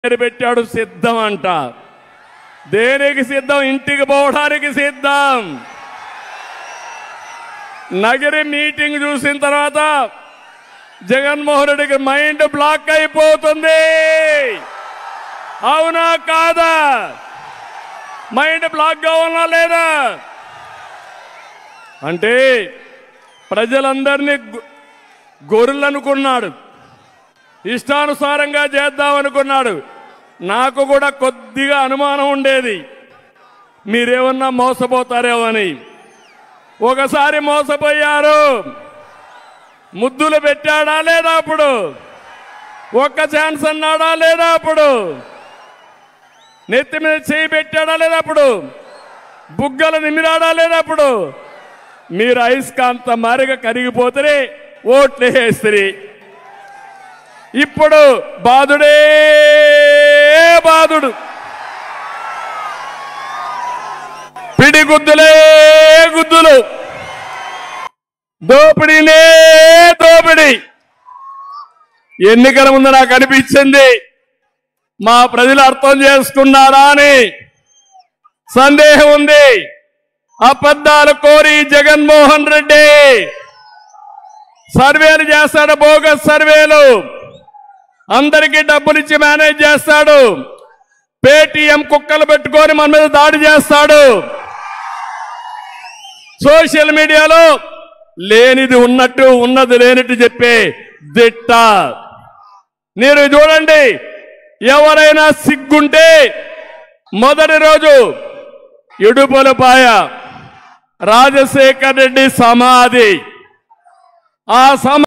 పేరు పెట్టాడు సిద్ధం అంట దేనికి సిద్ధం ఇంటికి పోవడానికి సిద్ధం నగరి మీటింగ్ చూసిన తర్వాత జగన్మోహన్ రెడ్డికి మైండ్ బ్లాక్ అయిపోతుంది అవునా కాదా మైండ్ బ్లాక్ గా ఉన్నా లేదా అంటే ప్రజలందరినీ గొ- గొర్రెలు అనుకున్నాడు ఇష్టానుసారంగా చేద్దాం అనుకున్నాడు నాకు కూడా కొద్దిగా అనుమానం ఉండేది మీరేమన్నా మోసపోతారేమో అని ఒకసారి మోసపోయారు ముద్దులు పెట్టాడా లేదా అప్పుడు ఒక్క ఛాన్స్ అన్నాడా లేదా అప్పుడు నెత్తి మీద చేయి పెట్టాడా లేదా అప్పుడు బుగ్గలు నిమిరాడా లేదా అప్పుడు మీరు అయస్కాంత మారిగా కరిగిపోతే ఓట్లు వేస్తారు ఇప్పుడు బాధుడే బాధుడు పిడి గుద్దులే గుద్దులు దోపిడీనే దోపిడి ఎన్నికల ముందు నాకు అనిపించింది మా ప్రజలు అర్థం చేసుకున్నారా అని సందేహం ఉంది అబద్ధాలు కోరి జగన్మోహన్ రెడ్డి సర్వేలు చేస్తాడు బోగస్ సర్వేలు అందరికీ డబ్బులు ఇచ్చి మేనేజ్ చేస్తాడు పేటీఎం కుక్కలు పెట్టుకొని మన మీద దాడి చేస్తాడు సోషల్ మీడియాలో లేనిది ఉన్నట్టు ఉన్నది లేనట్టు చెప్పే దిట్ట మీరు చూడండి ఎవరైనా సిగ్గుంటే మొదటి రోజు ఇడుపులపాయ రాజశేఖర్ రెడ్డి సమాధి ఆ సమా